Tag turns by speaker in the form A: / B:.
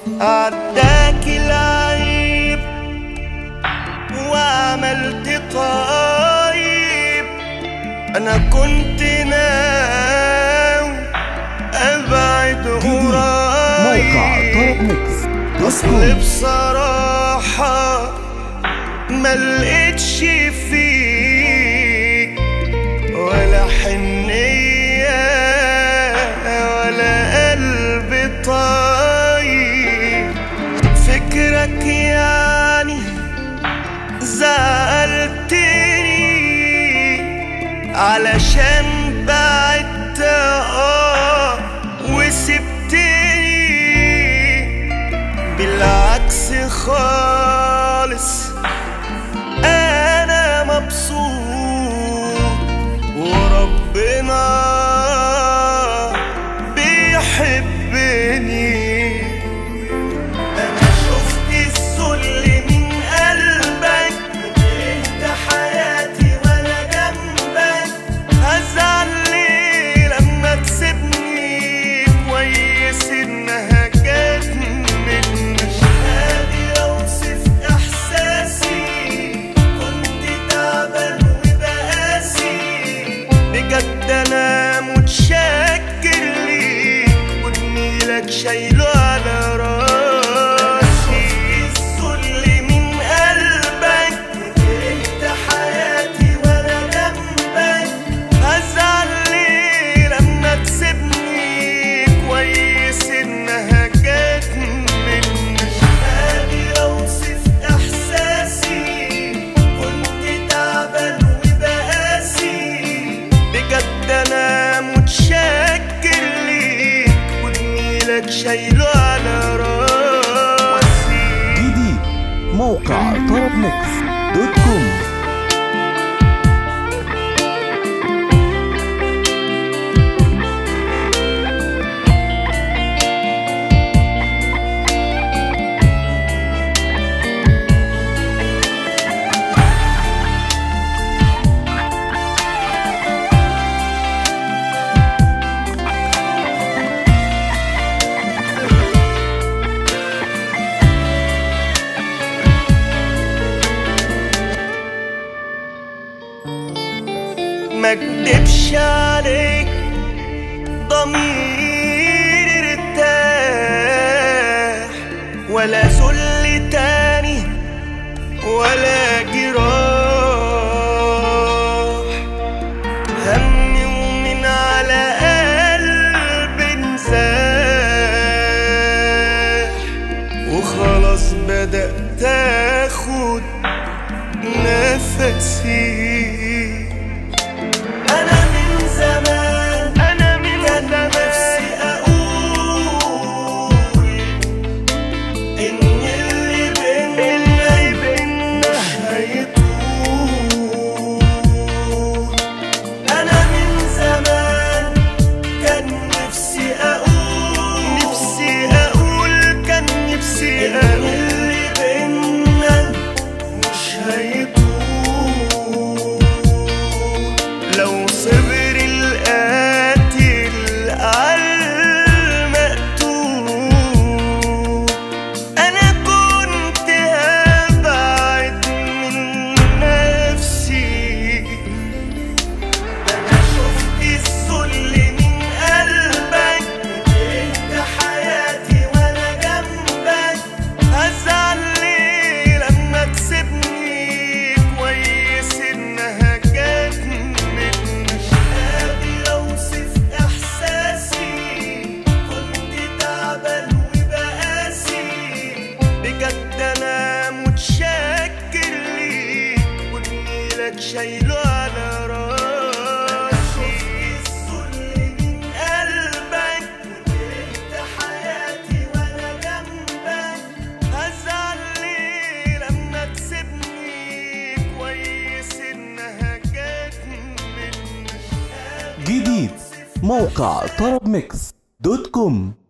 A: عداك العيب وعملت طيب انا كنت ناوي ابعد
B: موقع
A: قريب
B: طرب ميكس دوت
A: اصل
B: كوم
A: بصراحة ما لقيتش فيك ولا حنية ولا قلب طيب فكرك يعني زعلتني علشان بعدت اه وسبتني بالعكس خالص انا مبسوط وربنا بيحبني انا شفت الذل من قلبك وكرهت حياتي وانا جنبك هزعل ليه لما تسيبني كويس انها جت منك مش قادر اوصف احساسي كنت تعبان وبقاسي بجد انا متشكر ليك وجميلك شايله على راسي الذل من قلبك وكرهت حياتي وانا جنبك هزعل ليه لما تسيبني كويس انها جت منك مش قادر اوصف احساسي كنت تعبان وبقاسي بجد انا متشكر ليك وجميلك شايله على راسي
B: جديد موقع طرب ميكس دوت كوم
A: ما اكدبش عليك ضميري ارتاح ولا ذل تاني ولا جراح همي ومن على قلبي انزاح وخلاص بدأت اخد نفسي أنا من زمان أنا من كان نفسي أقول إن اللي بينا اللي بينا هيطول أنا من زمان كان نفسي أقول نفسي أقول كان نفسي أقول اللي بينا مش هيطول لو صبر القاتل عالمقتول انا كنت هبعد من نفسي ده انا شفت الذل من قلبك وكرهت حياتي وانا جنبك هزعل ليه لما تسيبني كويس انها جت منك مش قادر اوصف احساسي كنت تعبان وبقاسي بجد انا متشكر ليك وجميلك شايله على راسي الذل من قلبك وكرهت حياتي وانا جنبك هزعل ليه لما تسيبني كويس انها جت منك
B: جديد موقع طرب ميكس دوت كوم